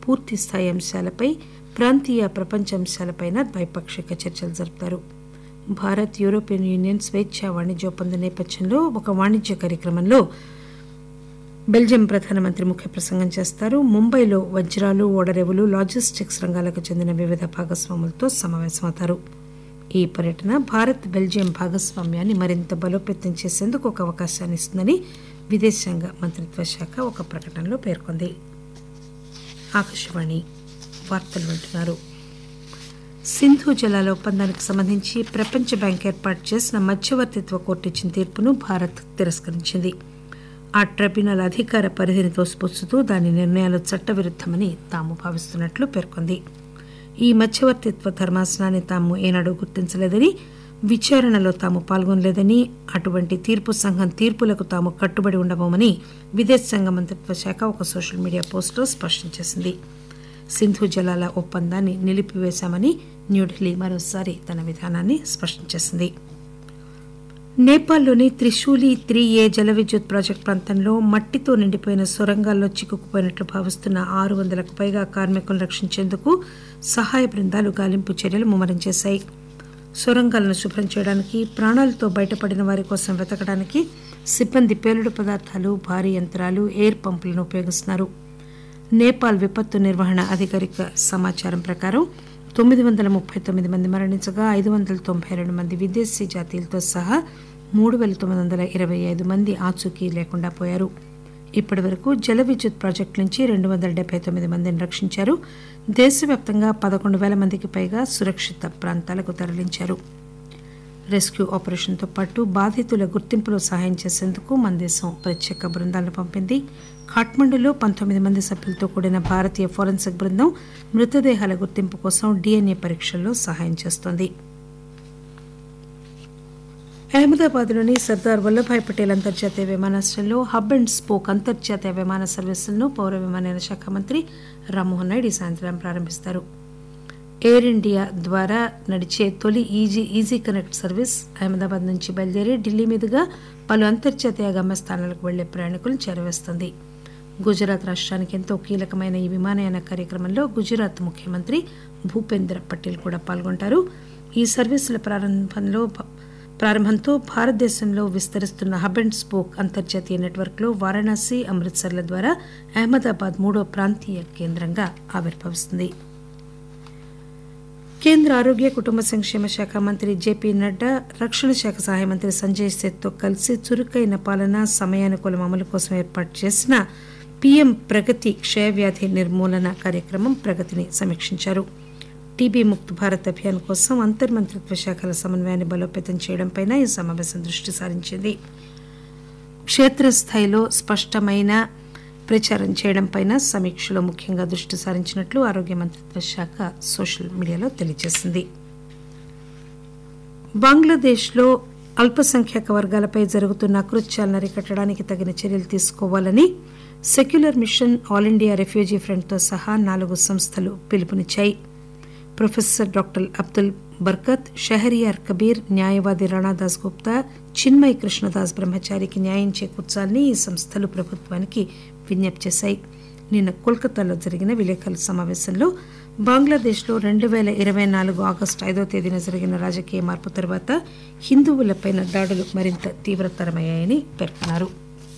పూర్తి స్థాయి అంశాలపై ప్రాంతీయ ప్రపంచ అంశాలపైన ద్వైపాక్షిక చర్చలు జరుపుతారు భారత్ యూరోపియన్ యూనియన్ స్వేచ్ఛా వాణిజ్య ఒప్పంద నేపథ్యంలో ఒక వాణిజ్య కార్యక్రమంలో బెల్జియం ప్రధానమంత్రి ముఖ్య ప్రసంగం చేస్తారు ముంబైలో వజ్రాలు ఓడరేవులు లాజిస్టిక్స్ రంగాలకు చెందిన వివిధ భాగస్వాములతో సమావేశమవుతారు ఈ పర్యటన భారత్ బెల్జియం భాగస్వామ్యాన్ని మరింత బలోపేతం చేసేందుకు ఒక అవకాశాన్ని ఇస్తుందని విదేశాంగ మంత్రిత్వ శాఖ ఒక ప్రకటనలో పేర్కొంది ఆకాశవాణి వార్తలు వింటున్నారు సింధు జలాల ఒప్పందానికి సంబంధించి ప్రపంచ బ్యాంక్ ఏర్పాటు చేసిన మధ్యవర్తిత్వ కోర్టు ఇచ్చిన తీర్పును భారత్ తిరస్కరించింది ఆ ట్రిబ్యునల్ అధికార పరిధిని తోసిపుచ్చుతూ దాని నిర్ణయాలు చట్టవిరుద్దమని తాము భావిస్తున్నట్లు పేర్కొంది ఈ మధ్యవర్తిత్వ ధర్మాసనాన్ని తాము ఏనాడు గుర్తించలేదని విచారణలో తాము పాల్గొనలేదని అటువంటి తీర్పు సంఘం తీర్పులకు తాము కట్టుబడి ఉండబోమని విదేశాంగ మంత్రిత్వ శాఖ ఒక సోషల్ మీడియా పోస్టులో స్పష్టం చేసింది సింధు జలాల ఒప్పందాన్ని నిలిపివేశామని న్యూఢిల్లీ మరోసారి తన విధానాన్ని స్పష్టం చేసింది నేపాల్లోని త్రిశూలి త్రీ ఏ జల విద్యుత్ ప్రాజెక్టు ప్రాంతంలో మట్టితో నిండిపోయిన సొరంగాల్లో చిక్కుకుపోయినట్లు భావిస్తున్న ఆరు వందలకు పైగా కార్మికులను రక్షించేందుకు సహాయ బృందాలు గాలింపు చర్యలు ముమ్మరం చేశాయి సొరంగాలను శుభ్రం చేయడానికి ప్రాణాలతో బయటపడిన వారి కోసం వెతకడానికి సిబ్బంది పేలుడు పదార్థాలు భారీ యంత్రాలు ఎయిర్ పంపులను ఉపయోగిస్తున్నారు నేపాల్ విపత్తు నిర్వహణ అధికారిక సమాచారం ప్రకారం తొమ్మిది వందల ముప్పై తొమ్మిది మంది మరణించగా ఐదు వందల తొంభై రెండు మంది విదేశీ జాతీయులతో సహా మూడు వేల తొమ్మిది వందల ఇరవై ఐదు మంది ఆచూకీ లేకుండా పోయారు ఇప్పటి వరకు జల విద్యుత్ ప్రాజెక్టు నుంచి రెండు వందల డెబ్బై తొమ్మిది మందిని రక్షించారు దేశవ్యాప్తంగా పదకొండు వేల మందికి పైగా సురక్షిత ప్రాంతాలకు తరలించారు రెస్క్యూ ఆపరేషన్తో పాటు బాధితుల గుర్తింపులో సహాయం చేసేందుకు మన దేశం ప్రత్యేక బృందాలను పంపింది ఖాట్మండులో పంతొమ్మిది మంది సభ్యులతో కూడిన భారతీయ ఫోరెన్సిక్ బృందం మృతదేహాల గుర్తింపు కోసం డీఎన్ఏ పరీక్షల్లో సహాయం చేస్తోంది అహ్మదాబాద్లోని సర్దార్ వల్లభాయ్ పటేల్ అంతర్జాతీయ విమానాశ్రయంలో హబ్ అండ్ స్పోక్ అంతర్జాతీయ విమాన సర్వీసులను పౌర విమానయాన శాఖ మంత్రి రామ్మోహన్ నాయుడు ఈ సాయంత్రం ప్రారంభిస్తారు ఎయిర్ ఇండియా ద్వారా నడిచే తొలి easy easy connect service Ahmedabad నుంచి బయలుదేరి ఢిల్లీ మీదుగా పలు అంతర్జాతీయ గమ్యస్థానాలకు వెళ్లే ప్రయాణికులను చేరవేస్తుంది గుజరాత్ రాష్ట్రానికి ఎంతో కీలకమైన ఈ విమానయాన కార్యక్రమంలో గుజరాత్ ముఖ్యమంత్రి భూపేంద్ర పటేల్ కూడా పాల్గొంటారు ఈ సర్వీసుల ప్రారంభంలో ప్రారంభంతో భారతదేశంలో విస్తరిస్తున్న హబ్ అండ్ స్పోక్ అంతర్జాతీయ నెట్వర్క్లో వారణాసి అమృత్సర్ల ద్వారా అహ్మదాబాద్ మూడో ప్రాంతీయ కేంద్రంగా ఆవిర్భవిస్తుంది కేంద్ర ఆరోగ్య కుటుంబ సంక్షేమ శాఖ మంత్రి జేపీ నడ్డా రక్షణ శాఖ సహాయ మంత్రి సంజయ్ సేత్తో కలిసి చురుకైన పాలన సమయానుకూలం అమలు కోసం ఏర్పాటు చేసిన పీఎం ప్రగతి క్షయవ్యాధి నిర్మూలన కార్యక్రమం ప్రగతిని సమీక్షించారు టీబీ ముక్త్ భారత్ అభియాన్ కోసం అంతర్మంత్రిత్వ శాఖల సమన్వయాన్ని బలోపేతం చేయడంపై ఈ సమావేశం దృష్టి సారించింది క్షేత్రస్థాయిలో స్పష్టమైన ప్రచారం చేయడంపై సమీక్షలో ముఖ్యంగా దృష్టి సారించినట్లు ఆరోగ్య మంత్రిత్వ శాఖ సోషల్ మీడియాలో తెలియజేసింది బంగ్లాదేశ్లో అల్పసంఖ్యాక వర్గాలపై జరుగుతున్న అకృత్యాలను అరికట్టడానికి తగిన చర్యలు తీసుకోవాలని secular mission all India refugee ఫ్రంట్తో సహా నాలుగు సంస్థలు పిలుపునిచ్చాయి ప్రొఫెసర్ డాక్టర్ అబ్దుల్ బర్కత్ షహరియార్ కబీర్ న్యాయవాది రాణాదాస్ గుప్తా చిన్మయ్ కృష్ణదాస్ బ్రహ్మచారికి న్యాయం చేకూర్చాలని ఈ సంస్థలు ప్రభుత్వానికి విజ్ఞప్తి చేశాయి నిన్న కోల్కతాలో జరిగిన విలేకరుల సమావేశంలో బంగ్లాదేశ్లో రెండు పేల ఇరవై నాలుగు ఆగస్టు ఐదో తేదీన జరిగిన రాజకీయ మార్పు తర్వాత హిందువులపై దాడులు మరింత తీవ్రతరమయ్యాయని పేర్కొన్నారు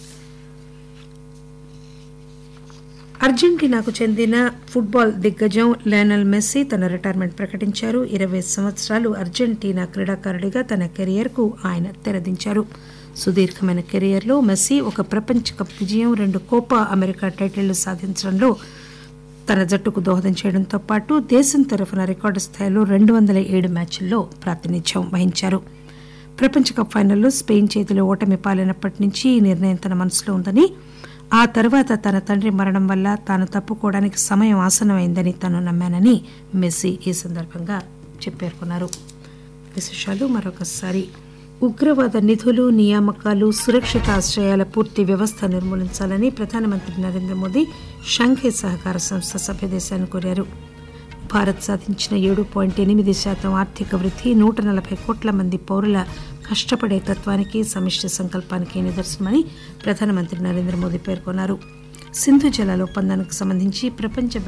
అర్జెంటీనాకు చెందిన ఫుట్బాల్ దిగ్గజం లయనల్ మెస్సీ తన రిటైర్మెంట్ ప్రకటించారు ఇరవై సంవత్సరాలు అర్జెంటీనా క్రీడాకారుడిగా తన కెరియర్కు ఆయన తెరదించారు సుదీర్ఘమైన కెరియర్లో మెస్సీ ఒక ప్రపంచ కప్ విజయం రెండు కోపా అమెరికా టైటిళ్లు సాధించడంలో తన జట్టుకు దోహదం చేయడంతో పాటు దేశం తరఫున రికార్డు స్థాయిలో రెండు వందల ఏడు మ్యాచ్ల్లో ప్రాతినిధ్యం వహించారు ప్రపంచ కప్ ఫైనల్లో స్పెయిన్ చేతిలో ఓటమి పాలైనప్పటి నుంచి ఈ నిర్ణయం తన మనసులో ఉందని ఆ తర్వాత తన తండ్రి మరణం వల్ల తాను తప్పుకోవడానికి సమయం ఆసనమైందని తాను నమ్మానని మెస్సీ ఈ సందర్భంగా చెప్పేర్కొన్నారు విశేషాలు మరొకసారి ఉగ్రవాద నిధులు నియామకాలు సురక్షిత ఆశ్రయాల పూర్తి వ్యవస్థ నిర్మూలించాలని ప్రధానమంత్రి నరేంద్ర మోదీ షాంఘై సహకార సంస్థ సభ్యదేశాన్ని కోరారు భారత్ సాధించిన ఏడు పాయింట్ ఎనిమిది శాతం ఆర్థిక వృద్ధి నూట నలభై కోట్ల మంది పౌరుల కష్టపడే తత్వానికి సమిష్టి సంకల్పానికి నిదర్శనమని ప్రధానమంత్రి నరేంద్ర మోదీ పేర్కొన్నారు సింధు జలాల ఒప్పందానికి సంబంధించి ప్రపంచ